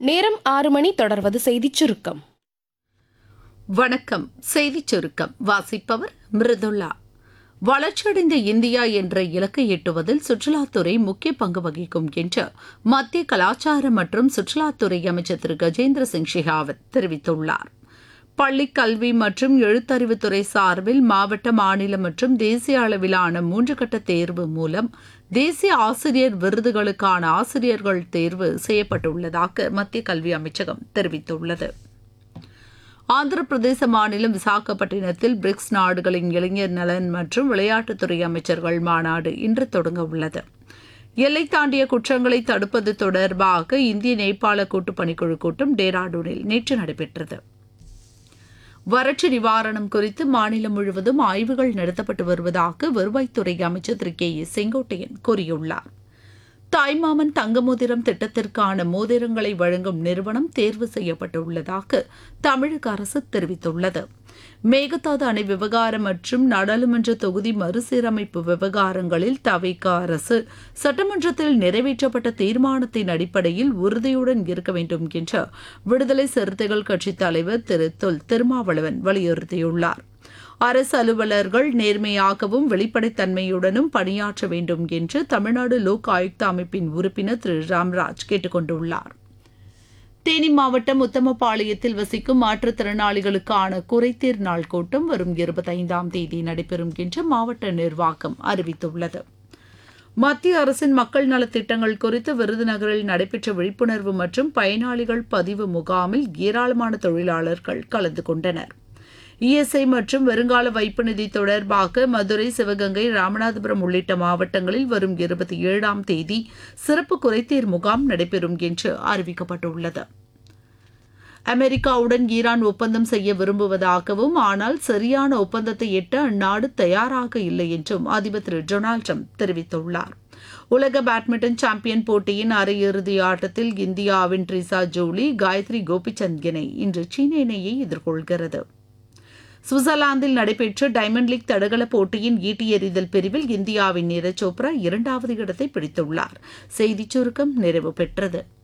நேரம் ஆறு மணி தொடர்வது செய்திச் சுருக்கம் வணக்கம் செய்திச் சுருக்கம் வாசிப்பவர் மிருதுளா வளர்ச்சியடைந்த இந்தியா என்ற இலக்கை எட்டுவதில் சுற்றுலாத்துறை முக்கிய பங்கு வகிக்கும் என்று மத்திய கலாச்சார மற்றும் சுற்றுலாத்துறை அமைச்சர் திரு கஜேந்திர சிங் ஷெகாவத் தெரிவித்துள்ளார் பள்ளிக் கல்வி மற்றும் எழுத்தறிவுத்துறை சார்பில் மாவட்ட மாநில மற்றும் தேசிய அளவிலான மூன்று கட்ட தேர்வு மூலம் தேசிய ஆசிரியர் விருதுகளுக்கான ஆசிரியர்கள் தேர்வு செய்யப்பட்டுள்ளதாக மத்திய கல்வி அமைச்சகம் தெரிவித்துள்ளது ஆந்திர பிரதேச மாநிலம் விசாகப்பட்டினத்தில் பிரிக்ஸ் நாடுகளின் இளைஞர் நலன் மற்றும் விளையாட்டுத்துறை அமைச்சர்கள் மாநாடு இன்று தொடங்க உள்ளது எல்லை தாண்டிய குற்றங்களை தடுப்பது தொடர்பாக இந்திய நேபாள கூட்டுப் பணிக்குழு கூட்டம் டேராடூனில் நேற்று நடைபெற்றது வறட்சி நிவாரணம் குறித்து மாநிலம் முழுவதும் ஆய்வுகள் நடத்தப்பட்டு வருவதாக வருவாய்த்துறை அமைச்சர் திரு கே ஏ செங்கோட்டையன் கூறியுள்ளார் தாய்மாமன் தங்க மோதிரம் திட்டத்திற்கான மோதிரங்களை வழங்கும் நிறுவனம் தேர்வு செய்யப்பட்டுள்ளதாக தமிழக அரசு தெரிவித்துள்ளது மேகதாது அணை விவகாரம் மற்றும் நாடாளுமன்ற தொகுதி மறுசீரமைப்பு விவகாரங்களில் தவிக அரசு சட்டமன்றத்தில் நிறைவேற்றப்பட்ட தீர்மானத்தின் அடிப்படையில் உறுதியுடன் இருக்க வேண்டும் என்று விடுதலை சிறுத்தைகள் கட்சித் தலைவர் திரு தொல் திருமாவளவன் வலியுறுத்தியுள்ளார் அரசு அலுவலர்கள் நேர்மையாகவும் வெளிப்படைத்தன்மையுடனும் பணியாற்ற வேண்டும் என்று தமிழ்நாடு லோக் ஆயுக்தா அமைப்பின் உறுப்பினர் திரு ராம்ராஜ் கேட்டுக் கொண்டுள்ளார் தேனி மாவட்டம் உத்தமபாளையத்தில் வசிக்கும் மாற்றுத்திறனாளிகளுக்கான குறைதீர் நாள் கூட்டம் வரும் இருபத்தைந்தாம் தேதி நடைபெறும் என்று மாவட்ட நிர்வாகம் அறிவித்துள்ளது மத்திய அரசின் மக்கள் நலத்திட்டங்கள் குறித்து விருதுநகரில் நடைபெற்ற விழிப்புணர்வு மற்றும் பயனாளிகள் பதிவு முகாமில் ஏராளமான தொழிலாளர்கள் கலந்து கொண்டனர் இஎஸ்ஐ மற்றும் வருங்கால வைப்பு நிதி தொடர்பாக மதுரை சிவகங்கை ராமநாதபுரம் உள்ளிட்ட மாவட்டங்களில் வரும் இருபத்தி ஏழாம் தேதி சிறப்பு குறைதீர் முகாம் நடைபெறும் என்று அறிவிக்கப்பட்டுள்ளது அமெரிக்காவுடன் ஈரான் ஒப்பந்தம் செய்ய விரும்புவதாகவும் ஆனால் சரியான ஒப்பந்தத்தை எட்ட அந்நாடு தயாராக இல்லை என்றும் அதிபர் திரு டொனால்டு ட்ரம்ப் தெரிவித்துள்ளார் உலக பேட்மிண்டன் சாம்பியன் போட்டியின் அரையிறுதி ஆட்டத்தில் இந்தியாவின் ட்ரிசா ஜோலி காயத்ரி கோபிச்சந்த் இணை இன்று சீன இணையை எதிர்கொள்கிறது சுவிட்சர்லாந்தில் நடைபெற்ற டைமண்ட் லீக் தடகள போட்டியின் ஈட்டி எறிதல் பிரிவில் இந்தியாவின் நீரஜ் சோப்ரா இரண்டாவது இடத்தை பிடித்துள்ளார் செய்திச் சுருக்கம் நிறைவு பெற்றது